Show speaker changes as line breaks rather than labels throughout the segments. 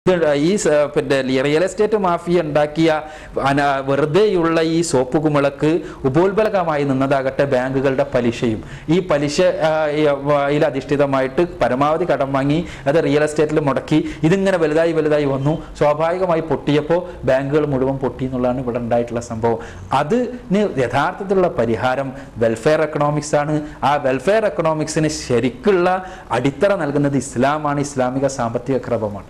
ഇത് ഈ സ- പിന്നെ റിയൽ എസ്റ്റേറ്റ് മാഫിയ ഉണ്ടാക്കിയ അന- വെറുതെയുള്ള ഈ സോപ്പ് കുമിളക്ക് ഉപോത്ബലകമായി നിന്നതാകട്ടെ ബാങ്കുകളുടെ പലിശയും ഈ പലിശ ആ, ഈ, വ- യിൽ അധിഷ്ഠിതമായിട്ട് പരമാവധി കടം വാങ്ങി അത് റിയൽ എസ്റ്റേറ്റിൽ മുടക്കി ഇതിങ്ങനെ വലുതായി വലുതായി വന്നു സ്വാഭാവികമായി പൊട്ടിയപ്പോൾ ബാങ്കുകൾ മുഴുവൻ പൊട്ടി എന്നുള്ളതാണ് ഇവിടെ ഉണ്ടായിട്ടുള്ള സംഭവം അതിന് യഥാർത്ഥത്തിലുള്ള പരിഹാരം വെൽഫെയർ എക്കണോമിക്സ് ആണ് ആ വെൽഫെയർ എക്കണോമിക്സിന് ശരിക്കുള്ള അടിത്തറ നൽകുന്നത് ഇസ്ലാമാണ് ഇസ്ലാമിക സാമ്പത്തിക ക്രമമാണ്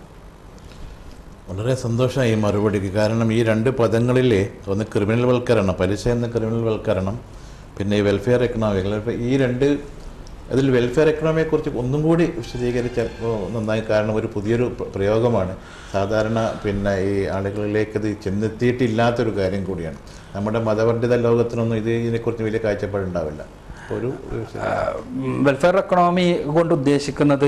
വളരെ സന്തോഷമായി ഈ മറുപടിക്ക് കാരണം ഈ രണ്ട് പദങ്ങളിലെ ഒന്ന് ക്രിമിനൽ വൽക്കരണം പലിശ എന്ന ക്രിമിനൽ വൽക്കരണം പിന്നെ ഈ വെൽഫെയർ എക്കണോമി ഈ രണ്ട് അതിൽ വെൽഫെയർ എക്കണോമിയെക്കുറിച്ച് ഒന്നും കൂടി വിശദീകരിച്ചാൽ ഓ, നന്നായി കാരണം ഒരു പുതിയൊരു പ്ര- പ്രയോഗമാണ് സാധാരണ പിന്നെ ഈ ആളുകളിലേക്ക് ഇത് ചെന്നെത്തിയിട്ടില്ലാത്തൊരു കാര്യം കൂടിയാണ് നമ്മുടെ മതപണ്ഡിത ലോകത്തിനൊന്നും ഇത് ഇതിനെക്കുറിച്ച് വലിയ കാഴ്ചപ്പാടുണ്ടാവില്ല അപ്പോൾ ഒരു വിശദീകരണം.
വെൽഫെയർ എക്കണോമി കൊണ്ട് ഉദ്ദേശിക്കുന്നത്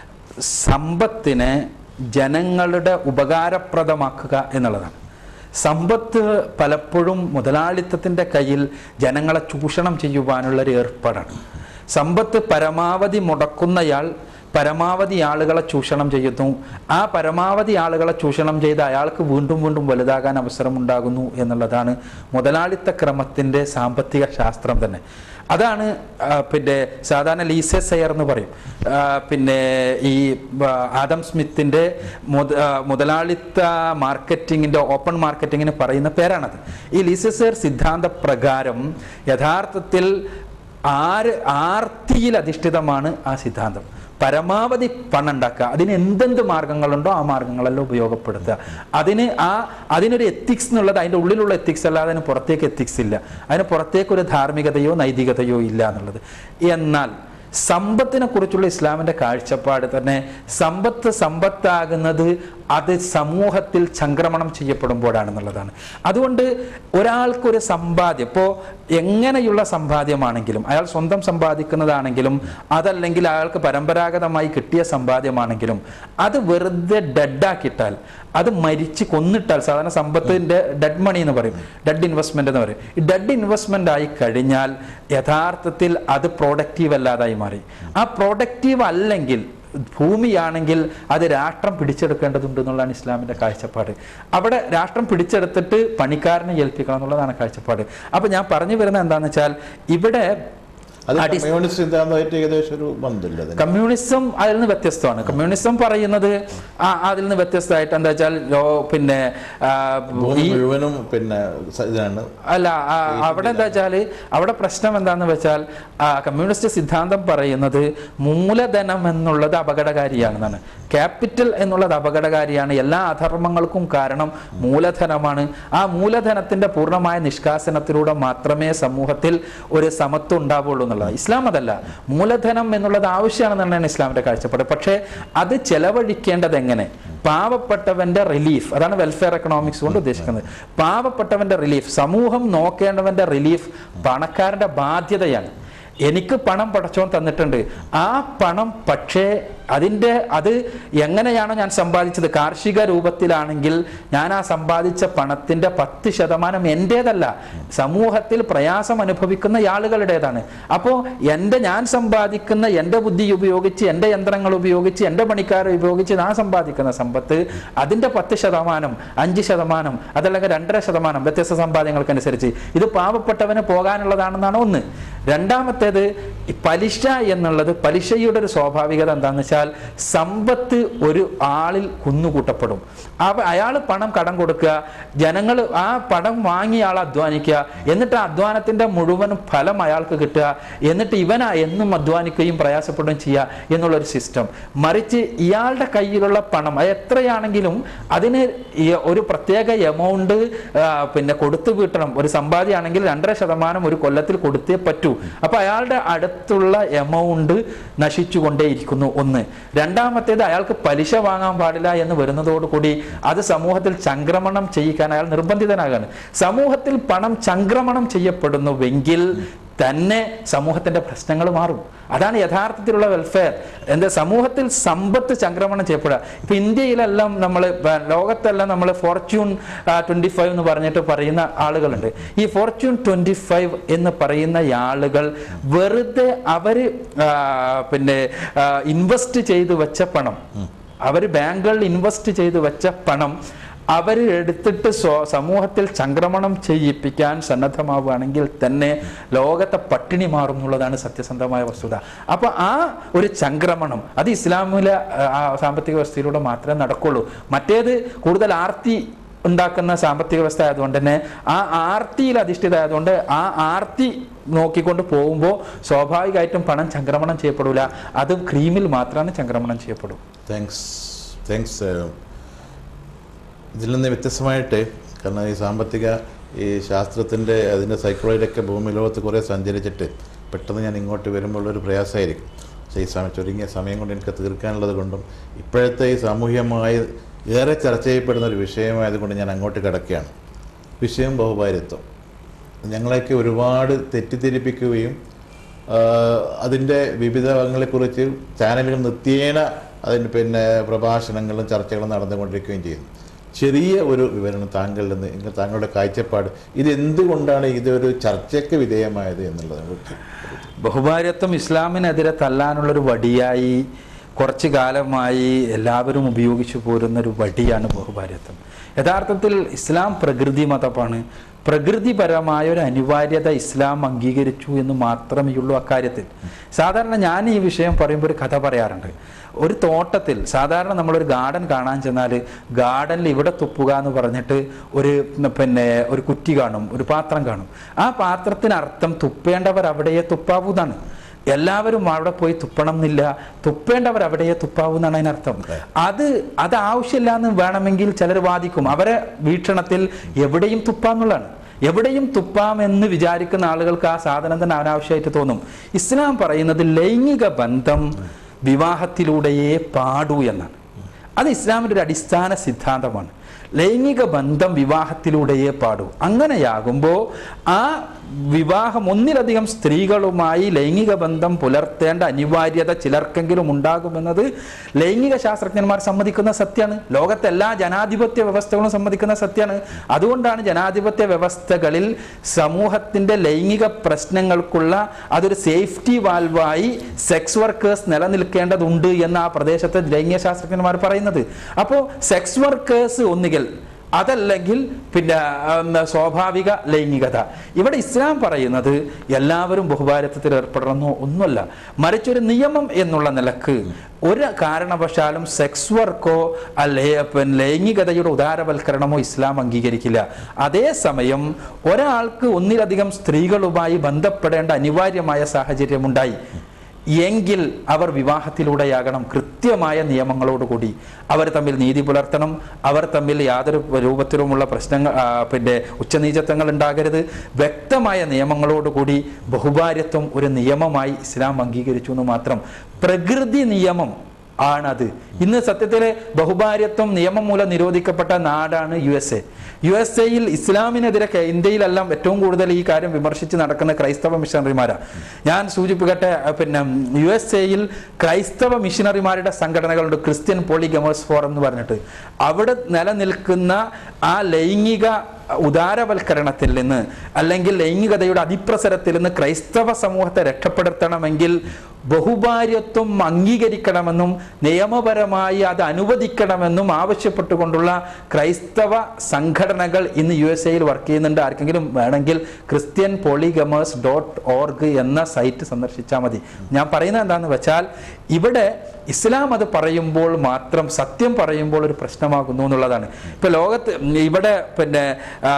സമ്പത്തിനെ ജനങ്ങളുടെ ഉപകാരപ്രദമാക്കുക എന്നുള്ളതാണ് സമ്പത്ത് പലപ്പോഴും മുതലാളിത്തത്തിൻ്റെ കയ്യിൽ ജനങ്ങളെ ചൂഷണം ചെയ്യുവാനുള്ള ഒരു ഏർപ്പാടാണ് സമ്പത്ത് പരമാവധി മുടക്കുന്നയാൾ പരമാവധി ആളുകളെ ചൂഷണം ചെയ്യുന്നു ആ പരമാവധി ആളുകളെ ചൂഷണം ചെയ്ത് അയാൾക്ക് വീണ്ടും വീണ്ടും വലുതാകാൻ അവസരമുണ്ടാകുന്നു എന്നുള്ളതാണ് മുതലാളിത്ത ക്രമത്തിൻ്റെ സാമ്പത്തിക ശാസ്ത്രം തന്നെ അതാണ് ആ, പിന്നെ സാധാരണ ലീസെ സെയർ എന്ന് പറയും ആ, പിന്നെ ഈ ആ, ആദം സ്മിത്തിൻ്റെ മുത- ആ, മുതലാളിത്ത മാർക്കറ്റിങ്ങിൻ്റെ ഓപ്പൺ മാർക്കറ്റിങ്ങിന് പറയുന്ന പേരാണത് ഈ ലീസെ സെയർ സിദ്ധാന്ത പ്രകാരം യഥാർത്ഥത്തിൽ ആര് ആർത്തിയിൽ അധിഷ്ഠിതമാണ് ആ സിദ്ധാന്തം പരമാവധി പണം ഉണ്ടാക്കുക അതിന് എന്തെന്ത് മാർഗങ്ങളുണ്ടോ ആ മാർഗങ്ങളെല്ലാം ഉപയോഗപ്പെടുത്തുക അതിന് ആ അതിനൊരു എത്തിക്സ് എന്നുള്ളത് അതിൻ്റെ ഉള്ളിലുള്ള എത്തിക്സ് അല്ലാതെ അതിന് പുറത്തേക്ക് എത്തിക്സ് ഇല്ല അതിന് പുറത്തേക്ക് ഒരു ധാർമ്മികതയോ നൈതികതയോ ഇല്ല എന്നുള്ളത് എന്നാൽ സമ്പത്തിനെ കുറിച്ചുള്ള ഇസ്ലാമിൻ്റെ കാഴ്ചപ്പാട് തന്നെ സമ്പത്ത് സമ്പത്താകുന്നത് അത് സമൂഹത്തിൽ സംക്രമണം ചെയ്യപ്പെടുമ്പോഴാണെന്നുള്ളതാണ് അതുകൊണ്ട് ഒരാൾക്കൊരു സമ്പാദ്യം ഇപ്പോൾ എങ്ങനെയുള്ള സമ്പാദ്യമാണെങ്കിലും അയാൾ സ്വന്തം സമ്പാദിക്കുന്നതാണെങ്കിലും അതല്ലെങ്കിൽ അയാൾക്ക് പരമ്പരാഗതമായി കിട്ടിയ സമ്പാദ്യമാണെങ്കിലും അത് വെറുതെ ഡെഡാക്കിയിട്ടാൽ അത് മരിച്ച് കൊന്നിട്ടാൽ സാധാരണ സമ്പത്തിന്റെ ഡെഡ് മണി എന്ന് പറയും ഡെഡ് ഇൻവെസ്റ്റ്മെന്റ് എന്ന് പറയും ഈ ഡെഡ് ഇൻവെസ്റ്റ്മെന്റ് ആയി കഴിഞ്ഞാൽ യഥാർത്ഥത്തിൽ അത് പ്രൊഡക്റ്റീവ് അല്ലാതായി മാറി ആ പ്രൊഡക്റ്റീവ് അല്ലെങ്കിൽ ഭൂമിയാണെങ്കിൽ അത് രാഷ്ട്രം പിടിച്ചെടുക്കേണ്ടതുണ്ട് എന്നുള്ളതാണ് ഇസ്ലാമിന്റെ കാഴ്ചപ്പാട് അവിടെ രാഷ്ട്രം പിടിച്ചെടുത്തിട്ട് പണിക്കാരനെ ഏൽപ്പിക്കണം എന്നുള്ളതാണ് കാഴ്ചപ്പാട് അപ്പൊ ഞാൻ പറഞ്ഞു വരുന്നത് എന്താണെന്ന് വെച്ചാൽ ഇവിടെ
അത്
അടി-
കമ്മ്യൂണിസ്റ്റ് സിദ്ധാന്തമായിട്ട് ഏകദേശം ഒരു ബന്ധമില്ല അതിന്
കമ്മ്യൂണിസം അതിൽ നിന്ന് വ്യത്യസ്തമാണ് കമ്മ്യൂണിസം പറയുന്നത് ആ- അതിൽ നിന്ന് വ്യത്യസ്തമായിട്ട് എന്താ വെച്ചാൽ ലോ- പിന്നെ ആ,
ഭൂമി
ഈ
മുഴുവനും പിന്നെ സ- ഇതാണ്
അല്ല ആ, അവിടെ എന്താ വെച്ചാൽ അവിടെ പ്രശ്നം എന്താന്ന് വെച്ചാൽ ആ, കമ്മ്യൂണിസ്റ്റ് സിദ്ധാന്തം പറയുന്നത് മൂലധനം എന്നുള്ളത് അപകടകാരിയാണെന്നാണ് ക്യാപിറ്റൽ എന്നുള്ളത് അപകടകാരിയാണ് എല്ലാ അധർമ്മങ്ങൾക്കും കാരണം മൂലധനമാണ് ആ മൂലധനത്തിന്റെ പൂർണ്ണമായ നിഷ്കാസനത്തിലൂടെ മാത്രമേ സമൂഹത്തിൽ ഒരു സമത്വം ഉണ്ടാവുള്ളൂ എന്നുള്ളത് ഇസ്ലാം അതല്ല മൂലധനം എന്നുള്ളത് ആവശ്യമാണെന്നാണ് ഇസ്ലാമിന്റെ കാഴ്ചപ്പാട് പക്ഷേ അത് ചെലവഴിക്കേണ്ടത് എങ്ങനെ പാവപ്പെട്ടവന്റെ റിലീഫ് അതാണ് വെൽഫെയർ എക്കണോമിക്സ് കൊണ്ട് ഉദ്ദേശിക്കുന്നത് പാവപ്പെട്ടവന്റെ റിലീഫ് സമൂഹം നോക്കേണ്ടവന്റെ റിലീഫ് പണക്കാരന്റെ ബാധ്യതയാണ് എനിക്ക് പണം പടച്ചോൻ തന്നിട്ടുണ്ട് ആ പണം പക്ഷേ അതിൻ്റെ അത് എങ്ങനെയാണോ ഞാൻ സമ്പാദിച്ചത് കാർഷിക രൂപത്തിലാണെങ്കിൽ ഞാൻ ആ സമ്പാദിച്ച പണത്തിൻ്റെ പത്ത് ശതമാനം എൻ്റേതല്ല സമൂഹത്തിൽ പ്രയാസം അനുഭവിക്കുന്ന ആളുകളുടേതാണ് അപ്പോൾ എൻ്റെ ഞാൻ സമ്പാദിക്കുന്ന എൻ്റെ ബുദ്ധി ഉപയോഗിച്ച് എൻ്റെ യന്ത്രങ്ങൾ ഉപയോഗിച്ച് എൻ്റെ പണിക്കാരെ ഉപയോഗിച്ച് ഞാൻ സമ്പാദിക്കുന്ന സമ്പത്ത് അതിൻ്റെ പത്ത് ശതമാനം അഞ്ച് ശതമാനം അതല്ലെങ്കിൽ രണ്ടര ശതമാനം വ്യത്യസ്ത സമ്പാദ്യങ്ങൾക്കനുസരിച്ച് ഇത് പാവപ്പെട്ടവന് പോകാനുള്ളതാണെന്നാണ് ഒന്ന് രണ്ടാമത്തേത് ഈ പലിശ എന്നുള്ളത് പലിശയുടെ ഒരു സ്വാഭാവികത എന്താണെന്ന് വെച്ചാൽ സമ്പത്ത് ഒരു ആളിൽ കുന്നുകൂട്ടപ്പെടും അവ അയാൾ പണം കടം കൊടുക്കുക ജനങ്ങൾ ആ പണം വാങ്ങിയ ആൾ അധ്വാനിക്കുക എന്നിട്ട് ആ അധ്വാനത്തിന്റെ മുഴുവൻ ഫലം അയാൾക്ക് കിട്ടുക എന്നിട്ട് ഇവനാ എന്നും അധ്വാനിക്കുകയും പ്രയാസപ്പെടുകയും ചെയ്യുക എന്നുള്ളൊരു സിസ്റ്റം മറിച്ച് ഇയാളുടെ കയ്യിലുള്ള പണം അത് എത്രയാണെങ്കിലും അതിന് ഈ ഒരു പ്രത്യേക എമൗണ്ട് പിന്നെ കൊടുത്തു വീട്ടണം ഒരു സമ്പാദ്യമാണെങ്കിൽ രണ്ടര ശതമാനം ഒരു കൊല്ലത്തിൽ കൊടുത്തേ പറ്റൂ അപ്പൊ അയാളുടെ അടുത്തുള്ള എമൗണ്ട് നശിച്ചുകൊണ്ടേയിരിക്കുന്നു ഒന്ന് രണ്ടാമത്തേത് അയാൾക്ക് പലിശ വാങ്ങാൻ പാടില്ല എന്ന് വരുന്നതോടുകൂടി അത് സമൂഹത്തിൽ ചംക്രമണം ചെയ്യിക്കാൻ അയാൾ നിർബന്ധിതനാകാണ് സമൂഹത്തിൽ പണം ചംക്രമണം ചെയ്യപ്പെടുന്നുവെങ്കിൽ തന്നെ സമൂഹത്തിന്റെ പ്രശ്നങ്ങൾ മാറും അതാണ് യഥാർത്ഥത്തിലുള്ള വെൽഫെയർ എന്താ സമൂഹത്തിൽ സമ്പത്ത് ചംക്രമണം ചെയ്യപ്പെടുക ഇപ്പൊ ഇന്ത്യയിലെല്ലാം നമ്മൾ ലോകത്തെല്ലാം നമ്മൾ ഫോർച്യൂൺ ട്വന്റി ഫൈവ് എന്ന് പറഞ്ഞിട്ട് പറയുന്ന ആളുകളുണ്ട് ഈ ഫോർച്യൂൺ ട്വന്റി ഫൈവ് എന്ന് പറയുന്ന ആളുകൾ വെറുതെ അവര് ആ, പിന്നെ ഇൻവെസ്റ്റ് ചെയ്ത് വെച്ച പണം അവർ ബാങ്കുകളിൽ ഇൻവെസ്റ്റ് ചെയ്ത് വെച്ച പണം അവർ എടുത്തിട്ട് സ്വ- സമൂഹത്തിൽ സംക്രമണം ചെയ്യിപ്പിക്കാൻ സന്നദ്ധമാവുകയാണെങ്കിൽ തന്നെ ലോകത്തെ പട്ടിണി മാറും എന്നുള്ളതാണ് സത്യസന്ധമായ വസ്തുത അപ്പൊ ആ ഒരു സംക്രമണം അത് ഇസ്ലാമിലെ ആ, സാമ്പത്തിക വ്യവസ്ഥയിലൂടെ മാത്രമേ നടക്കുള്ളൂ മറ്റേത് കൂടുതൽ ആർത്തി ഉണ്ടാക്കുന്ന സാമ്പത്തിക വ്യവസ്ഥ ആയതുകൊണ്ട് തന്നെ ആ ആർത്തിയിൽ അധിഷ്ഠിതമായതുകൊണ്ട് ആ ആർത്തി നോക്കിക്കൊണ്ട് പോകുമ്പോൾ സ്വാഭാവികമായിട്ടും പണം സംക്രമണം ചെയ്യപ്പെടില്ല അതും ക്രീമിൽ മാത്രമാണ് സംക്രമണം ചെയ്യപ്പെടും
താങ്ക്സ് താങ്ക്സ് ഇതിൽ നിന്ന് വ്യത്യസ്തമായിട്ട് കാരണം ഈ സാമ്പത്തിക ഈ ശാസ്ത്രത്തിൻ്റെ അതിൻ്റെ സൈക്കോളജിയൊക്കെ ഭൂമി ലോകത്ത് കുറേ സഞ്ചരിച്ചിട്ട് പെട്ടെന്ന് ഞാൻ ഇങ്ങോട്ട് വരുമ്പോൾ ഒരു പ്രയാസമായിരിക്കും പക്ഷേ ഈ സമയം ചുരുങ്ങിയ സമയം കൊണ്ട് എനിക്ക് തീർക്കാനുള്ളത് കൊണ്ടും ഇപ്പോഴത്തെ ഈ സാമൂഹ്യമായി ഏറെ ചർച്ച ചെയ്യപ്പെടുന്ന ഒരു വിഷയമായതുകൊണ്ട് ഞാൻ അങ്ങോട്ട് കിടക്കുകയാണ് വിഷയം ബഹുഭാര്യത്വം ഞങ്ങളെയൊക്കെ ഒരുപാട് തെറ്റിദ്ധരിപ്പിക്കുകയും അതിൻ്റെ വിവിധ ഭാഗങ്ങളെക്കുറിച്ച് ചാനലുകൾ നിത്യേന അതിന് പിന്നെ പ്രഭാഷണങ്ങളും ചർച്ചകളും നടന്നുകൊണ്ടിരിക്കുകയും ചെയ്യുന്നു ചെറിയ ഒരു വിവരണം താങ്കളിൽ നിന്ന് എങ്കിൽ താങ്കളുടെ കാഴ്ചപ്പാട് ഇത് എന്തുകൊണ്ടാണ് ഇതൊരു ചർച്ചയ്ക്ക് വിധേയമായത് എന്നുള്ളതിനെ കുറിച്ച്
ബഹുഭാര്യത്വം ഇസ്ലാമിനെതിരെ തല്ലാനുള്ളൊരു വടിയായി കുറച്ചു കാലമായി എല്ലാവരും ഉപയോഗിച്ചു പോരുന്ന ഒരു വടിയാണ് ബഹുഭാര്യത്വം യഥാർത്ഥത്തിൽ ഇസ്ലാം പ്രകൃതി മതമാണ് പ്രകൃതിപരമായ ഒരു അനിവാര്യത ഇസ്ലാം അംഗീകരിച്ചു എന്ന് മാത്രമേ ഉള്ളൂ അക്കാര്യത്തിൽ സാധാരണ ഞാൻ ഈ വിഷയം പറയുമ്പോൾ ഒരു കഥ പറയാറുണ്ട് ഒരു തോട്ടത്തിൽ സാധാരണ നമ്മളൊരു ഗാർഡൻ കാണാൻ ചെന്നാൽ ഗാർഡനിൽ ഇവിടെ തുപ്പുക എന്ന് പറഞ്ഞിട്ട് ഒരു പിന്നെ ഒരു കുറ്റി കാണും ഒരു പാത്രം കാണും ആ പാത്രത്തിന് അർത്ഥം തുപ്പേണ്ടവർ അവിടെയേ തുപ്പാവൂന്നാണ് എല്ലാവരും അവിടെ പോയി തുപ്പണം എന്നില്ല തുപ്പേണ്ടവർ അവിടെയേ തുപ്പാവൂ എന്നാണ് അതിനർത്ഥം അത് അത് ആവശ്യമില്ല എന്ന് വേണമെങ്കിൽ ചിലർ വാദിക്കും അവരെ വീക്ഷണത്തിൽ എവിടെയും തുപ്പാന്നുള്ളതാണ് എവിടെയും തുപ്പാം എന്ന് വിചാരിക്കുന്ന ആളുകൾക്ക് ആ സാധനം തന്നെ അനാവശ്യമായിട്ട് തോന്നും ഇസ്ലാം പറയുന്നത് ലൈംഗിക ബന്ധം വിവാഹത്തിലൂടെയേ പാടൂ എന്നാണ് അത് ഇസ്ലാമിൻ്റെ ഒരു അടിസ്ഥാന സിദ്ധാന്തമാണ് ലൈംഗിക ബന്ധം വിവാഹത്തിലൂടെയേ പാടൂ അങ്ങനെയാകുമ്പോൾ ആ വിവാഹം ഒന്നിലധികം സ്ത്രീകളുമായി ലൈംഗിക ബന്ധം പുലർത്തേണ്ട അനിവാര്യത ചിലർക്കെങ്കിലും ഉണ്ടാകുമെന്നത് ലൈംഗിക ശാസ്ത്രജ്ഞന്മാർ സമ്മതിക്കുന്ന സത്യമാണ് ലോകത്തെ എല്ലാ ജനാധിപത്യ വ്യവസ്ഥകളും സമ്മതിക്കുന്ന സത്യമാണ് അതുകൊണ്ടാണ് ജനാധിപത്യ വ്യവസ്ഥകളിൽ സമൂഹത്തിന്റെ ലൈംഗിക പ്രശ്നങ്ങൾക്കുള്ള അതൊരു സേഫ്റ്റി വാൽവായി സെക്സ് വർക്കേഴ്സ് നിലനിൽക്കേണ്ടതുണ്ട് എന്ന് ആ പ്രദേശത്തെ ലൈംഗിക ശാസ്ത്രജ്ഞന്മാർ പറയുന്നത് അപ്പോൾ സെക്സ് വർക്കേഴ്സ് ഒന്നുകിൽ അതല്ലെങ്കിൽ പിന്നെ ഉം, സ്വാഭാവിക ലൈംഗികത ഇവിടെ ഇസ്ലാം പറയുന്നത് എല്ലാവരും ബഹുഭാരത്വത്തിൽ ഏർപ്പെടണമെന്നോ ഒന്നുമല്ല മറിച്ചൊരു നിയമം എന്നുള്ള നിലക്ക് ഒരു കാരണവശാലും സെക്സ് വർക്കോ അല്ലെ പിന്നെ ലൈംഗികതയുടെ ഉദാരവൽക്കരണമോ ഇസ്ലാം അംഗീകരിക്കില്ല അതേസമയം ഒരാൾക്ക് ഒന്നിലധികം സ്ത്രീകളുമായി ബന്ധപ്പെടേണ്ട അനിവാര്യമായ സാഹചര്യമുണ്ടായി എങ്കിൽ അവർ വിവാഹത്തിലൂടെയാകണം കൃത്യമായ നിയമങ്ങളോടുകൂടി അവർ തമ്മിൽ നീതി പുലർത്തണം അവർ തമ്മിൽ യാതൊരു രൂപത്തിലുമുള്ള പ്രശ്നങ്ങൾ ആ, പിന്നെ ഉച്ചനീചത്വങ്ങൾ ഉണ്ടാകരുത് വ്യക്തമായ നിയമങ്ങളോടുകൂടി ബഹുഭാര്യത്വം ഒരു നിയമമായി ഇസ്ലാം അംഗീകരിച്ചു എന്ന് മാത്രം പ്രകൃതി നിയമം ആണത് ഇന്ന് സത്യത്തിലെ ബഹുഭാര്യത്വം നിയമം മൂലം നിരോധിക്കപ്പെട്ട നാടാണ് U S A U S എയിൽ ഇസ്ലാമിനെതിരെ കെ- ഇന്ത്യയിലെല്ലാം ഏറ്റവും കൂടുതൽ ഈ കാര്യം വിമർശിച്ച് നടക്കുന്ന ക്രൈസ്തവ മിഷണറിമാരാ ഞാൻ സൂചിപ്പിക്കട്ടെ അഹ് പിന്നെ യു എസ് എയിൽ ക്രൈസ്തവ മിഷണറിമാരുടെ സംഘടനകളുണ്ട് ക്രിസ്ത്യൻ പോളിഗമേഴ്സ് ഫോറം എന്ന് പറഞ്ഞിട്ട് അവിടെ നിലനിൽക്കുന്ന ആ ലൈംഗിക ഉദാരവൽക്കരണത്തിൽ നിന്ന് അല്ലെങ്കിൽ ലൈംഗികതയുടെ അതിപ്രസരത്തിൽ നിന്ന് ക്രൈസ്തവ സമൂഹത്തെ രക്ഷപ്പെടുത്തണമെങ്കിൽ ബഹുഭാര്യത്വം അംഗീകരിക്കണമെന്നും നിയമപരമായി അത് അനുവദിക്കണമെന്നും ആവശ്യപ്പെട്ടുകൊണ്ടുള്ള ക്രൈസ്തവ സംഘടനകൾ ഇന്ന് യു എസ് എയിൽ വർക്ക് ചെയ്യുന്നുണ്ട് ആർക്കെങ്കിലും വേണമെങ്കിൽ ക്രിസ്ത്യൻ പോളിഗമേഴ്സ് ഡോട്ട് ഓർഗ് എന്ന സൈറ്റ് സന്ദർശിച്ചാൽ മതി ഞാൻ പറയുന്നത് എന്താണെന്ന് വെച്ചാൽ ഇവിടെ ഇസ്ലാം അത് പറയുമ്പോൾ മാത്രം സത്യം പറയുമ്പോൾ ഒരു പ്രശ്നമാകുന്നു എന്നുള്ളതാണ് ഇപ്പൊ ലോകത്ത് ഇവിടെ പിന്നെ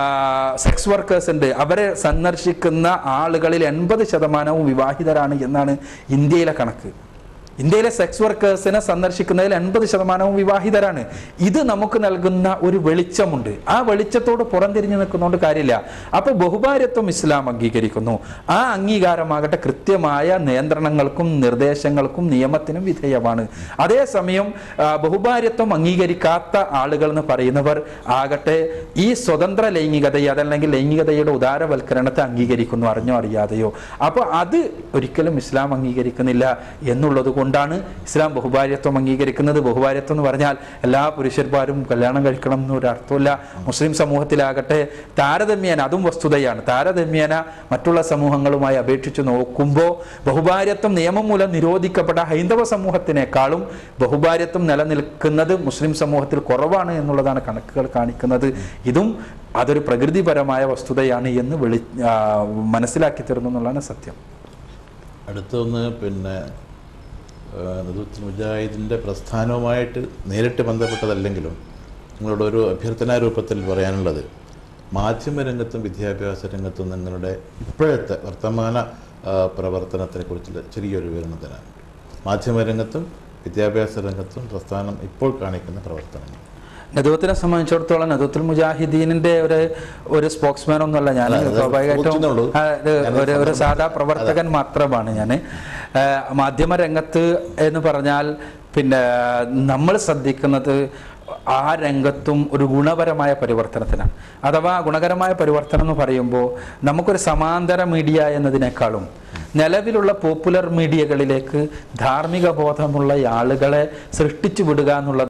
സെക്സ് വർക്കേഴ്സ് ഉണ്ട് അവരെ സന്ദർശിക്കുന്ന ആളുകളിൽ എൺപത് ശതമാനവും വിവാഹിതരാണ് എന്നാണ് ഇന്ത്യയിലെ കണക്ക് ഇന്ത്യയിലെ സെക്സ് വർക്കേഴ്സിനെ സന്ദർശിക്കുന്നതിൽ എൺപത് ശതമാനവും വിവാഹിതരാണ് ഇത് നമുക്ക് നൽകുന്ന ഒരു വെളിച്ചമുണ്ട് ആ വെളിച്ചത്തോട് പുറംതിരിഞ്ഞു നിൽക്കുന്നതുകൊണ്ട് കാര്യമില്ല അപ്പൊ ബഹുഭാര്യത്വം ഇസ്ലാം അംഗീകരിക്കുന്നു ആ അംഗീകാരമാകട്ടെ കൃത്യമായ നിയന്ത്രണങ്ങൾക്കും നിർദ്ദേശങ്ങൾക്കും നിയമത്തിനും വിധേയമാണ് അതേസമയം ആ, ബഹുഭാര്യത്വം അംഗീകരിക്കാത്ത ആളുകൾ എന്ന് പറയുന്നവർ ആകട്ടെ ഈ സ്വതന്ത്ര ലൈംഗികതയെ അതല്ലെങ്കിൽ ലൈംഗികതയുടെ ഉദാരവൽക്കരണത്തെ അംഗീകരിക്കുന്നു അറിഞ്ഞോ അറിയാതെയോ അപ്പോൾ അത് ഒരിക്കലും ഇസ്ലാം അംഗീകരിക്കുന്നില്ല എന്നുള്ളത് കൊണ്ട് അതുകൊണ്ടാണ് ഇസ്ലാം ബഹുഭാര്യത്വം അംഗീകരിക്കുന്നത് ബഹുഭാര്യത്വം എന്ന് പറഞ്ഞാൽ എല്ലാ പുരുഷന്മാരും കല്യാണം കഴിക്കണം എന്നൊരു അർത്ഥമില്ല മുസ്ലിം സമൂഹത്തിലാകട്ടെ താരതമ്യേന അതും വസ്തുതയാണ് താരതമ്യേന മറ്റുള്ള സമൂഹങ്ങളുമായി അപേക്ഷിച്ച് നോക്കുമ്പോൾ ബഹുഭാര്യത്വം നിയമം മൂലം നിരോധിക്കപ്പെട്ട ഹൈന്ദവ സമൂഹത്തിനേക്കാളും ബഹുഭാര്യത്വം നിലനിൽക്കുന്നത് മുസ്ലിം സമൂഹത്തിൽ കുറവാണ് എന്നുള്ളതാണ് കണക്കുകൾ കാണിക്കുന്നത് ഇതും അതൊരു പ്രകൃതിപരമായ വസ്തുതയാണ് എന്ന് വെളി ആ, മനസ്സിലാക്കി തരുന്നു എന്നുള്ളതാണ് സത്യം
അടുത്തൊന്ന് പിന്നെ നദുത്തുൽ മുജാഹിദിൻ്റെ പ്രസ്ഥാനവുമായിട്ട് നേരിട്ട് ബന്ധപ്പെട്ടതല്ലെങ്കിലും നിങ്ങളോട് ഒരു അഭ്യർത്ഥനാ രൂപത്തിൽ പറയാനുള്ളത് മാധ്യമരംഗത്തും വിദ്യാഭ്യാസ രംഗത്തും നിങ്ങളുടെ ഇപ്പോഴത്തെ വർത്തമാന ആ, പ്രവർത്തനത്തെ കുറിച്ചുള്ള ചെറിയൊരു വിവരണം തരാം മാധ്യമരംഗത്തും വിദ്യാഭ്യാസ രംഗത്തും പ്രസ്ഥാനം ഇപ്പോൾ കാണിക്കുന്ന പ്രവർത്തനങ്ങൾ
നദുവത്തിനെ സംബന്ധിച്ചിടത്തോളം നദുത്തുൽ മുജാഹിദീനിന്റെ ഒരു ഒരു സ്പോക്സ്മാൻ ഒന്നുമല്ല ഞാൻ
അല്ല, അത്
സ്വാഭാവികമായിട്ടും
ചോദിച്ചെന്നുള്ളൂ.
ആ, ഇത്
ഞാനത്
ഒരു ഒരു സാധാ
സമ്മതം-
പ്രവർത്തകൻ മാത്രമാണ് ഞാൻ മാധ്യമ രംഗത്ത് എന്ന് പറഞ്ഞാൽ പിന്നെ നമ്മൾ ശ്രദ്ധിക്കുന്നത് ആ രംഗത്തും ഒരു ഗുണപരമായ പരിവർത്തനത്തിനാണ് അഥവാ ഗുണകരമായ പരിവർത്തനം എന്ന് പറയുമ്പോൾ നമുക്കൊരു സമാന്തര മീഡിയ എന്നതിനേക്കാളും നിലവിലുള്ള പോപ്പുലർ മീഡിയകളിലേക്ക് ധാർമ്മിക ബോധമുള്ള ആളുകളെ സൃഷ്ടിച്ചു വിടുക എന്നുള്ളത്